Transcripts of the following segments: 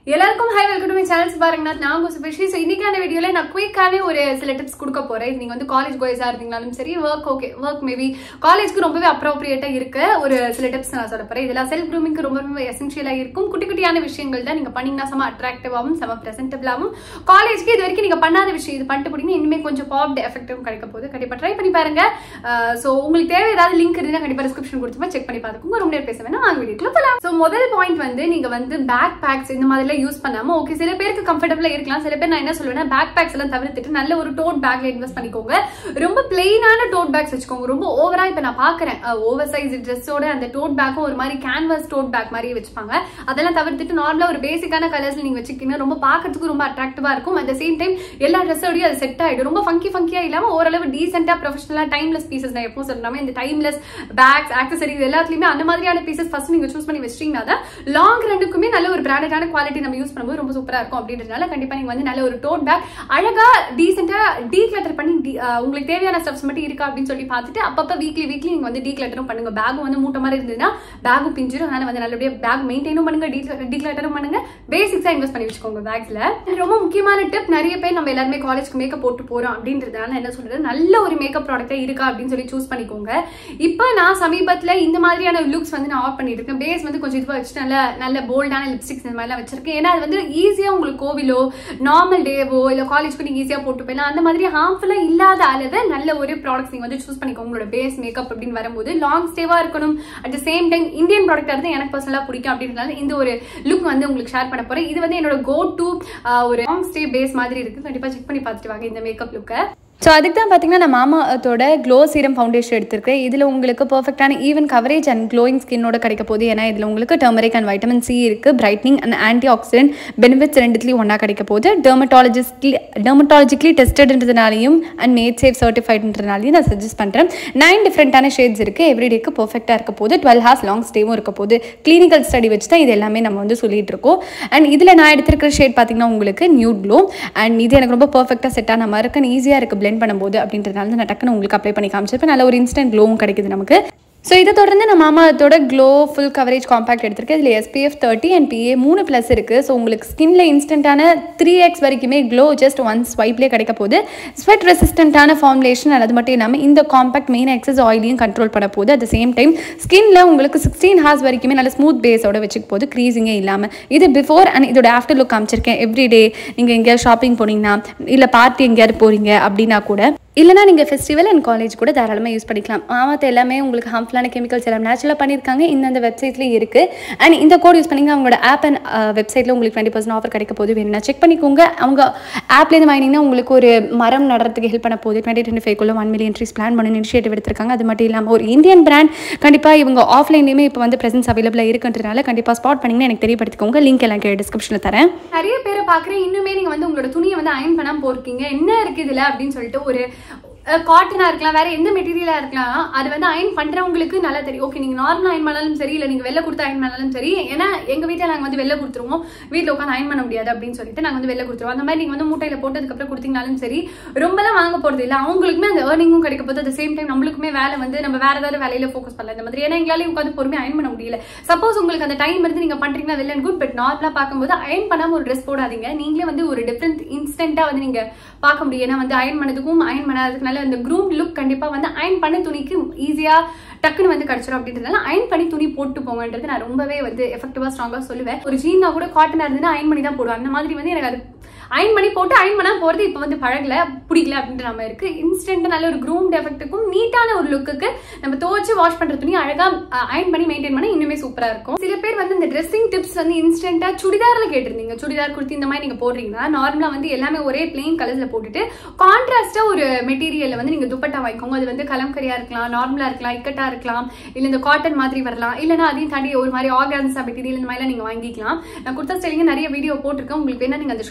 எல்லாருக்கும் hi welcome to my channels பாருங்க நான் உங்க சுபேஷி ஸோ இன்னைக்கான வீடியோல நான் குயிக்காவே ஒரு சில டிப்ஸ் கொடுக்க போறேன் இது நீங்க வந்து காலேஜ் கோயஸா இருந்தீங்கனாலும் சரி ஒர்க் ஓகே ஒர்க் மேபி காலேஜ்க்கு ரொம்பவே அப்ரோப்ரியேட்டா இருக்க ஒரு சில டிப்ஸ் நான் சொல்ல போறேன் இதெல்லாம் செல்ஃப் க்ரூமிங்க்கு ரொம்ப ரொம்ப எசென்ஷியலா இருக்கும் குட்டி குட்டியான விஷயங்கள் தான் நீங்க பண்ணீங்கன்னா செம அட்ராக்டிவாகவும் செம பிரசன்டபிளாகவும் காலேஜ்க்கு இது வரைக்கும் நீங்க பண்ணாத விஷயம் இது பண்ணிட்டு போனீங்கன்னா இனிமே கொஞ்சம் பாப்ட் எஃபெக்டும் கிடைக்க போகுது கண்டிப்பா ட்ரை பண்ணி பாருங்க ஸோ உங்களுக்கு தேவை ஏதாவது லிங்க் இருந்தா கண்டிப்பா டிஸ்கிரிப்ஷன் கொடுத்துமா செக் பண்ணி பார்த்துக்கோங்க ரொம்ப நேரம் பேச வேணா வாங்க வீடியோக்குள்ள போலாம் ஸோ முதல் பாயிண்ட் வந்து நீங்க வந்து பேக் பேக்ஸ் இந்த மாதிரிலாம் யூஸ் பண்ணாம ஓகே சில பேருக்கு கம்ஃபர்டபுளா இருக்கலாம் சில பேர் நான் என்ன சொல்லுவேன்னா பேக் பேக்ஸ் எல்லாம் தவிர்த்துட்டு நல்ல ஒரு டோட் பேக்ல இன்வெஸ்ட் பண்ணிக்கோங்க ரொம்ப பிளெயினான டோட் பேக்ஸ் வச்சுக்கோங்க ரொம்ப ஓவரா இப்ப நான் பாக்குறேன் ஓவர் சைஸ் ட்ரெஸ்ஸோட அந்த டோட் பேக்கும் ஒரு மாதிரி கேன்வாஸ் டோட் பேக் மாதிரி வச்சுப்பாங்க அதெல்லாம் தவிர்த்துட்டு நார்மலா ஒரு பேசிக்கான கலர்ஸ்ல நீங்க வச்சுக்கிட்டீங்கன்னா ரொம்ப பார்க்கறதுக்கு ரொம்ப அட்ராக்டிவா இருக்கும் அட் சேம் டைம் எல்லா ட்ரெஸ்ஸோடய அது செட் ஆயிடும் ரொம்ப ஃபங்கி ஃபங்கியா இல்லாம ஓரளவு டீசென்டா ப்ரொஃபஷனலா டைம்லெஸ் பீசஸ் நான் எப்பவும் சொல்றாம இந்த டைம்லெஸ் பேக்ஸ் ஆக்சசரிஸ் எல்லாத்துலயுமே அந்த மாதிரியான பீசஸ் ஃபர்ஸ்ட் நீங்க சூஸ் பண்ணி வச்சிட்டீங்கன்னா தான் லாங் ரெண்டுக்குமே நல்ல ஒரு பிராண்டடான குவாலிட்டி நம்ம யூஸ் பண்ணும்போது ரொம்ப சூப்பரா இருக்கும் அப்படின்றதுனால கண்டிப்பா நீங்க வந்து நல்ல ஒரு டோட் பேக் அழகா டீசென்டா டீ கிளட்டர் பண்ணி de- அஹ் உங்களுக்கு தேவையான ஸ்டெப்ஸ் மட்டும் இருக்கா அப்படின்னு சொல்லி பார்த்துட்டு அப்பப்ப வீக்லி வீக்லி நீங்க வந்து டீ கிளட்டரும் பண்ணுங்க பேகும் வந்து மூட்டை மாதிரி இருந்ததுன்னா பேகும் பிஞ்சிடும் அதனால வந்து நல்லபடியா பேக் மெயின்டைனும் பண்ணுங்க டீ கிளட்டரும் பண்ணுங்க பேசிக்ஸா இன்வெஸ்ட் பண்ணி வச்சுக்கோங்க பேக்ஸ்ல ரொம்ப முக்கியமான டிப் நிறைய பேர் நம்ம எல்லாருமே காலேஜ்க்கு மேக்கப் போட்டு போறோம் அப்படின்றதுனால என்ன சொல்றது நல்ல ஒரு மேக்கப் ப்ராடக்டா இருக்கா அப்படின்னு சொல்லி சூஸ் பண்ணிக்கோங்க இப்போ நான் சமீபத்துல இந்த மாதிரியான லுக்ஸ் வந்து நான் ஆஃப் பண்ணிட்டு இருக்கேன் பேஸ் வந்து கொஞ்சம் இதுவா வச்சு நல்ல நல்ல போல்டான லிப்ஸ்டிக்ஸ் இந்த மாதிரிலாம் வச்சிருக்கேன் ஏன்னா அது வந்து ஈஸியா உங்களுக்கு கோவிலோ நார்மல் டேவோ இல்ல காலேஜ்க்கு நீங்க ஈஸியா போட்டு போயிடலாம் அந்த மாதிரி ஹார்ம்ஃபுல்லா இல்லாத அளவு நல்ல ஒரு ப்ராடக்ட்ஸ் நீங்க வந்து சூஸ் பண்ணிக்கோங்க உங்களோட பேஸ் மேக்கப் அப்படின்னு வரும்போது லாங் ஸ்டேவா இருக்கணும் at the same time Indian product இருந்து எனக்கு பர்சனலா பிடிக்கும் அப்படின்றதுனால இந்த ஒரு லுக் வந்து உங்களுக்கு ஷேர் பண்ண போறேன் இது வந்து என்னோட கோ டு ஒரு லாங் ஸ்டே பேஸ் மாதிரி இருக்கு கண்டிப்பா செக் பண்ணி பார்த்துட்டு வாங்க இந்த மேக்கப் லுக்கை ஸோ அதுக்கு தான் பார்த்தீங்கன்னா நான் மாமாத்தோட க்ளோ சீரம் ஃபவுண்டேஷன் எடுத்திருக்கேன் இதில் உங்களுக்கு பர்ஃபெக்டான ஈவன் கவரேஜ் அண்ட் க்ளோயிங் ஸ்கின்னோட கிடைக்க போகுது ஏன்னா இதில் உங்களுக்கு டர்மரிக் அண்ட் வைட்டமின் சி இருக்குது brightening and antioxidant benefits ரெண்டுத்துலையும் ஒன்றா கிடைக்க போகுது டெர்மட்டாலஜிஸ்ட்லி டெர்மட்டாலஜிக்கலி டெஸ்டட்ன்றதுனாலையும் அண்ட் மேட் சேஃப் சர்டிஃபைட்ன்றதுனாலையும் நான் சஜஸ்ட் பண்ணுறேன் நைன் டிஃப்ரெண்ட்டான ஷேட்ஸ் இருக்குது எவ்ரிடேக்கு பர்ஃபெக்டாக இருக்க போது டுவெல் ஹார்ஸ் லாங் ஸ்டேவும் இருக்க போது கிளினிக்கல் ஸ்டடி வச்சு தான் இது எல்லாமே நம்ம வந்து சொல்லிட்டு இருக்கோம் அண்ட் இதில் நான் எடுத்திருக்கிற ஷேட் பார்த்தீங்கன்னா உங்களுக்கு நியூட் க்ளோ அண்ட் இது எனக்கு ரொம்ப பர்ஃபெக்டாக செட் ஆன மாதிரி இருக்கு ஈஸியாக இருக்குது blend பண்ணும்போது அப்படின்றதுனால தான் நான் டக்குன்னு உங்களுக்கு அப்ளை பண்ணி காமிச்சிருப்பேன் நல்ல ஒரு இன்ஸ்டன்ட் க்ளோவும் கிடைக்குது நமக்கு ஸோ இதை தொடர்ந்து நான் மாமாத்தோட க்ளோ ஃபுல் கவரேஜ் காம்பேக்ட் எடுத்திருக்கேன் இதில் எஸ்பிஎஃப் தேர்ட்டி அண்ட் பிஏ மூணு ப்ளஸ் இருக்குது ஸோ உங்களுக்கு ஸ்கின்ல இன்ஸ்டன்ட்டான த்ரீ எக்ஸ் வரைக்குமே க்ளோ ஜஸ்ட் ஒன் ஸ்வைப்லேயே கிடைக்க போகுது ஸ்வெட் ரெசிஸ்டண்ட்டான ஃபார்முலேஷன் அது மட்டும் இல்லாமல் இந்த காம்பேக்ட் மெயின் எக்ஸஸ் ஆயிலையும் கண்ட்ரோல் பண்ண போகுது அட் சேம் டைம் ஸ்கின்ல உங்களுக்கு சிக்ஸ்டீன் ஹார்ஸ் வரைக்குமே நல்ல ஸ்மூத் பேஸோட வச்சுக்க போகுது க்ரீஸிங்கே இல்லாமல் இது பிஃபோர் அண்ட் இதோட ஆஃப்டர் லுக் காமிச்சிருக்கேன் எவ்ரி டே நீங்கள் எங்கேயாவது ஷாப்பிங் போனீங்கன்னா இல்லை பார்ட்டி எங்கேயாவது போகிறீங்க அப்படின்னா கூட இல்லைனா நீங்கள் ஃபெஸ்டிவல் அண்ட் காலேஜ் கூட தாராளமாக யூஸ் பண்ணிக்கலாம் ஆமாத்த எல்லாமே உங்களுக்கு ஹார்ம்ஃபுல்லான கெமிக்கல்ஸ் எல்லாம் நேச்சுரலாக பண்ணியிருக்காங்க இந்தந்த வெப்சைட்லேயும் இருக்குது அண்ட் இந்த கோட் யூஸ் பண்ணிங்க அவங்களோட ஆப் அண்ட் வெப்சைட்டில் உங்களுக்கு டுவெண்ட்டி பர்சன்ட் ஆஃபர் கிடைக்க போகுது வேணும்னா செக் பண்ணிக்கோங்க அவங்க ஆப்லேருந்து வாங்கினீங்கன்னா உங்களுக்கு ஒரு மரம் நடுறதுக்கு ஹெல்ப் பண்ண போகுது டுவெண்ட்டி டுவெண்ட்டி ஃபைவ்க்குள்ள ஒன் மில்லியன் ட்ரீஸ் பிளான் பண்ணி இனிஷியேட்டிவ் எடுத்திருக்காங்க அது மட்டும் இல்லாமல் ஒரு இந்தியன் பிராண்ட் கண்டிப்பாக இவங்க ஆஃப்லைன்லேயுமே இப்போ வந்து ப்ரெசன்ஸ் அவைலபிளாக இருக்குன்றனால கண்டிப்பாக ஸ்பாட் பண்ணிங்கன்னா எனக்கு தெரியப்படுத்திக்கோங்க லிங்க் எல்லாம் கீழே டிஸ்கிரிப்ஷனில் தரேன் நிறைய பேரை பார்க்குறேன் இன்னுமே நீங்கள் வந்து உங்களோட துணியை வந்து அயன் பண்ணாமல் போயிருக்கீங்க என்ன இருக்குது இதில் அப்படின்னு சொல்லிட்டு ஒரு காட்டனா இருக்கலாம் வேற எந்த மெட்டீரியலா இருக்கலாம் அது வந்து அயன் பண்றவங்களுக்கு நல்லா தெரியும் ஓகே நீங்க நார்மல் அயன் பண்ணாலும் சரி இல்ல நீங்க வெளில கொடுத்து அயன் பண்ணாலும் சரி ஏன்னா எங்க வீட்டுல நாங்க வந்து வெளில கொடுத்துருவோம் வீட்டுல உட்காந்து அயன் பண்ண முடியாது அப்படின்னு சொல்லிட்டு நாங்க வந்து வெளில கொடுத்துருவோம் அந்த மாதிரி நீங்க வந்து மூட்டையில போட்டதுக்கு அப்புறம் கொடுத்தீங்கனாலும் சரி ரொம்பலாம் வாங்க போறது இல்ல அவங்களுக்குமே அந்த ஏர்னிங்கும் கிடைக்க போது அட் சேம் டைம் நம்மளுக்குமே வேலை வந்து நம்ம வேற ஏதாவது வேலையில ஃபோக்கஸ் பண்ணலாம் இந்த மாதிரி ஏன்னா எங்களால உட்காந்து பொறுமையா அயன் பண்ண முடியல சப்போஸ் உங்களுக்கு அந்த டைம் இருந்து நீங்க பண்றீங்கன்னா வெல் அண்ட் குட் பட் நார்மலா பார்க்கும்போது அயன் பண்ணாம ஒரு ட்ரெஸ் போடாதீங்க நீங்களே வந்து ஒரு டிஃப்ரெண்ட் இன்ஸ்டன்டா வந்து நீங்க பார்க்க முடியும் ஏன்னா வந்து அயன் பண்ணதுக்கும் அயன் பண்ணாததுக்குனால அந்த க்ரூம் லுக் கண்டிப்பா வந்து அயன் பண்ண துணிக்கு ஈஸியா டக்குன்னு வந்து கிடைச்சிரும் அப்படின்றதுனால அயன் பண்ணி துணி போட்டு போங்கன்றது நான் ரொம்பவே வந்து எஃபெக்டிவா ஸ்ட்ராங்கா சொல்லுவேன் ஒரு ஜீனா கூட காட்டனா இருந்ததுன்னா அயன் பண்ணி தான் போடுவேன் அந்த மாதிரி வந்து எனக்கு அது அயன் பண்ணி போட்டு அயன் பண்ணா போறது இப்போ வந்து பழகல பிடிக்கல அப்படின்ற நம்ம இருக்கு இன்ஸ்டன்ட் நல்ல ஒரு க்ரூம் எஃபெக்ட்டுக்கும் நீட்டான ஒரு லுக்குக்கு நம்ம துவச்சு வாஷ் பண்ற துணி அழகா அயன் பண்ணி மெயின்டைன் பண்ண இன்னுமே சூப்பரா இருக்கும் சில பேர் வந்து இந்த ட்ரெஸ்ஸிங் டிப்ஸ் வந்து இன்ஸ்டன்டா சுடிதார்ல கேட்டிருந்தீங்க சுடிதார் குர்த்தி இந்த மாதிரி நீங்க போடுறீங்கன்னா நார்மலா வந்து எல்லாமே ஒரே பிளெயின் கலர்ஸ்ல போட்டுட்டு கான்ட்ராஸ்டா ஒரு மெட்டீரியல்ல வந்து நீங்க துப்பட்டா வாங்கிக்கோங்க அது வந்து கலம்கரியா இருக்கலாம் நார்மலா இருக்கலாம் இக்கட்டா இருக்கலாம் இல்ல இந்த காட்டன் மாதிரி வரலாம் இல்லைன்னா அதையும் தாண்டி ஒரு மாதிரி ஆர்கான்ஸா மெட்டீரியல் இந்த மாதிரிலாம் நீங்க வாங்கிக்கலாம் நான் குர்த்தா ஸ்டைலிங்க நிறைய வீடியோ போட்டிருக்கேன் உங்களுக்கு வேணா நீங்க அந்த ஷார்ட்ஸ்ல கூட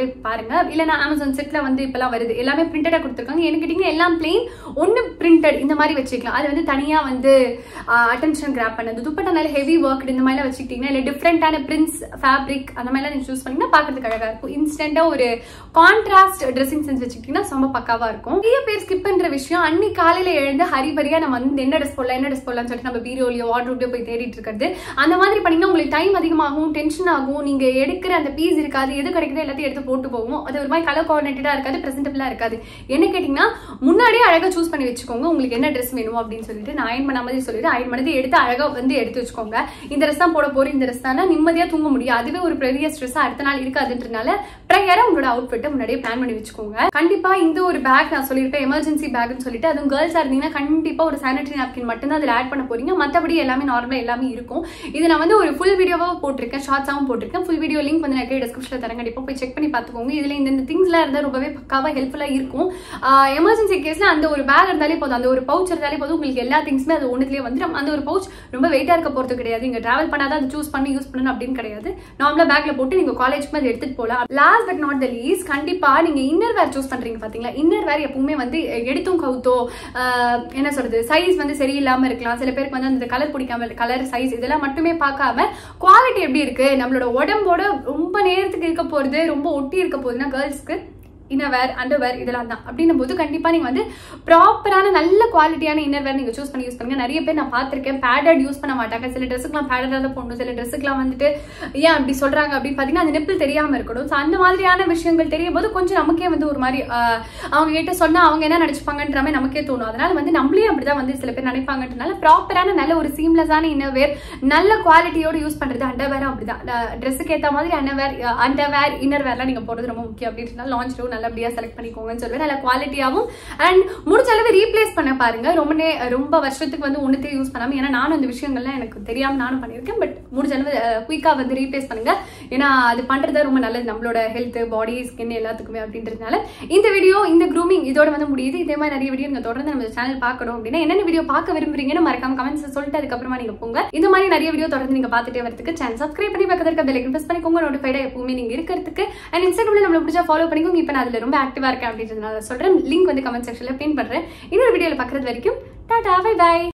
போய் பாருங்க இல்லைன்னா அமேசான் செட்ல வந்து இப்பெல்லாம் வருது எல்லாமே பிரிண்டடா கொடுத்துருக்காங்க எனக்கு கேட்டீங்கன்னா எல்லாம் பிளெயின் ஒன்னு பிரிண்டட் இந்த மாதிரி வச்சுக்கலாம் அது வந்து தனியா வந்து அட்டென்ஷன் கிராப் பண்ணது துப்பட்டா நல்ல ஹெவி ஒர்க் இந்த மாதிரிலாம் வச்சுக்கிட்டீங்கன்னா இல்லை டிஃப்ரெண்டான பிரிண்ட்ஸ் ஃபேப்ரிக் அந்த மாதிரிலாம் நீங்க சூஸ் பண்ணீங்கன்னா பார்க்கறதுக்கு அழகா இருக்கும் இன்ஸ்டன்டா ஒரு கான்ட்ராஸ்ட் ட்ரெஸ்ஸிங் சென்ஸ் வச்சுக்கிட்டீங்கன்னா ரொம்ப பக்காவா இருக்கும் நிறைய பேர் ஸ்கிப் பண்ற விஷயம் அன்னி காலையில எழுந்து ஹரிபரியா நம்ம வந்து என்ன ட்ரெஸ் போடலாம் என்ன ட்ரெஸ் போடலாம்னு சொல்லிட்டு நம்ம பீரோலியோ வார்ட்ரோப்லயோ போய் தேடிட்டு இருக்கிறது அந்த மாதிரி பண்ணீங்கன்னா உங்களுக்கு டைம் அதிகமாகும் டென்ஷன் ஆகும் நீங்க எடுக்கிற அந்த பீஸ் இருக்காது எது கிடைக்குதோ எல்லாத்தையும் எடுத்து போட்டு போகும் அது ஒரு மாதிரி கலர் கோஆர்டினேட்டடா இருக்காது பிரசன்டபிளா இருக்காது என்ன கேட்டீங்கன்னா முன்னாடியே அழகா சூஸ் பண்ணி வச்சுக்கோங்க உங்களுக்கு என்ன ட்ரெஸ் வேணும் அப்படின்னு சொல்லிட்டு நான் அயன் பண்ண மாதிரி சொல்லிட்டு அயன் பண்ணது எடுத்து அழகா வந்து எடுத்து வச்சுக்கோங்க இந்த ட்ரெஸ் தான் போட போறோம் இந்த ட்ரெஸ் தானே நிம்மதியா தூங்க முடியும் அதுவே ஒரு பெரிய ஸ்ட்ரெஸ் அடுத்த நாள் இருக்காதுன்றனால ப்ரையரா உங்களோட அவுட்ஃபிட்டை முன்னாடியே பிளான் பண்ணி வச்சுக்கோங்க கண்டிப்பா இந்த ஒரு பேக் நான் சொல்லியிருப்பேன் எமர்ஜென்சி பேக்னு சொல்லிட்டு அதுவும் கேர்ள்ஸா இருந்தீங்கன்னா கண்டிப்பா ஒரு சானிட்டரி நாப்கின் மட்டும் தான் அதில் ஆட் பண்ண போறீங்க மற்றபடி எல்லாமே நார்மலா எல்லாமே இருக்கும் இது நான் வந்து ஒரு ஃபுல் வீடியோவாக போட்டிருக்கேன் ஷார்ட்ஸாகவும் போட்டிருக்கேன் ஃபுல் வீடியோ லிங்க் வந்து நான் டிஸ்கிரிப்ஷனில் தரேன் கண்டிப்பாக போய் செக் பண்ணி பார்த்துக்கோங்க இதுல இந்த இந்த திங்ஸ்லாம் இருந்தால் ரொம்பவே பக்காவாக ஹெல்ப்ஃபுல்லாக இருக்கும் எமர்ஜென்சி கேஸ்ல அந்த ஒரு பேக் இருந்தாலே போதும் அந்த ஒரு பவுச் இருந்தாலே போதும் உங்களுக்கு எல்லா திங்ஸுமே அது ஒன்றுலேயே வந்துடும் அந்த ஒரு பவுச் ரொம்ப வெயிட்டாக இருக்க போகிறது கிடையாது இங்கே டிராவல் பண்ணாதான் அது சூஸ் பண்ணி யூஸ் பண்ணணும் அப்படின்னு கிடையாது நார்மலாக பேக்ல போட்டு நீங்கள் காலேஜ்க்கு அது எடுத்துட்டு போகலாம் last but not the least கண்டிப்பாக நீங்கள் இன்னர் வேர் சூஸ் பண்ணுறீங்க பார்த்தீங்களா இன்னர் வேர் எப்பவுமே வந்து எடுத்தும் கவுத்தோ ஆஹ் என்ன சொல்றது சைஸ் வந்து சரியில்லாம இருக்கலாம் சில பேருக்கு வந்து அந்த கலர் பிடிக்காம கலர் சைஸ் இதெல்லாம் மட்டுமே பார்க்காம குவாலிட்டி எப்படி இருக்கு நம்மளோட உடம்போட ரொம்ப நேரத்துக்கு இருக்க போறது ரொம்ப ஒட்டி இருக்க போகுதுன்னா கேர்ள்ஸ்க்கு இன்னர்வேர் அண்டர்வேர் இதெல்லாம் தான் அப்படின்னும் போது கண்டிப்பா நீங்க வந்து ப்ராப்பரான நல்ல குவாலிட்டியான இன்னர்வேர் நீங்க சூஸ் பண்ணி யூஸ் பண்ணுங்க நிறைய பேர் நான் பார்த்திருக்கேன் பேடட் யூஸ் பண்ண மாட்டாங்க சில ட்ரெஸ்ஸுக்குலாம் பேடடாக தான் போடணும் சில ட்ரெஸ்ஸுக்குலாம் வந்துட்டு ஏன் அப்படி சொல்றாங்க அப்படின்னு பார்த்தீங்கன்னா அந்த நிப்பிள் தெரியாம இருக்கணும் ஸோ அந்த மாதிரியான விஷயங்கள் தெரியும் போது கொஞ்சம் நமக்கே வந்து ஒரு மாதிரி ஆஹ், அவங்க கிட்ட சொன்னா அவங்க என்ன நினைச்சுப்பாங்கன்ற மாதிரி நமக்கே தோணும் அதனால வந்து நம்மளே அப்படிதான் வந்து சில பேர் நினைப்பாங்கன்றனால ப்ராப்பரான நல்ல ஒரு சீம்லெஸ்ஸான இன்னர்வேர் நல்ல குவாலிட்டியோட யூஸ் பண்றது அண்டர்வேரும் அப்படிதான் ட்ரெஸ்ஸுக்கு ஏற்ற மாதிரி அண்டர்வேர் அண்டர்வேர் இன்னர்வேர்லாம் நீங்க போடுறது ரொம்ப முக்கியம் அப்படின்றதுனால லான்ச் டூ நல்லபடியா செலக்ட் பண்ணிக்கோங்கன்னு சொல்லுவேன் நல்ல குவாலிட்டியாகவும் அண்ட் முடிஞ்ச அளவு ரீப்ளேஸ் பண்ண பாருங்க ரொம்ப நே ரொம்ப வருஷத்துக்கு வந்து ஒன்றுத்தே யூஸ் பண்ணாம ஏன்னா நானும் இந்த விஷயங்கள்லாம் எனக்கு தெரியாம நானும் பண்ணியிருக்கேன் பட் முடிஞ்ச அளவு குயிக்காக வந்து ரீப்ளேஸ் பண்ணுங்க ஏன்னா அது பண்றது ரொம்ப நல்லது நம்மளோட ஹெல்த் பாடி ஸ்கின் எல்லாத்துக்குமே அப்படின்றதுனால இந்த வீடியோ இந்த க்ரூமிங் இதோட வந்து முடியுது இதே மாதிரி நிறைய வீடியோ நீங்க தொடர்ந்து நம்ம சேனல் பார்க்கணும் அப்படின்னா என்னென்ன வீடியோ பார்க்க விரும்புறீங்கன்னு மறக்காம கமெண்ட்ஸ் சொல்லிட்டு அதுக்கப்புறமா நீங்க போங்க இந்த மாதிரி நிறைய வீடியோ தொடர்ந்து நீங்க பார்த்துட்டே வரதுக்கு சேனல் சப்ஸ்கிரைப் பண்ணி பக்கத்துல இருக்க பெல் பிரஸ் பண்ணிக்கோங்க நோட்டிஃபைடா எப்பவுமே நீங்க இருக்கிறதுக்கு அண்ட் இன்ஸ்டாகிராம்ல நம்மள பிடிச்சா ஃபாலோ பண்ணிக்கோங்க இப்போ நான் அதுல ரொம்ப ஆக்டிவா இருக்கேன் அப்படின்றதுனால சொல்றேன் லிங்க் வந்து கமெண்ட் செக்ஷன்ல பின் பண்றேன் இன்னொரு வீடியோல பார்க்கறது வரைக்கும் டாடா பை பை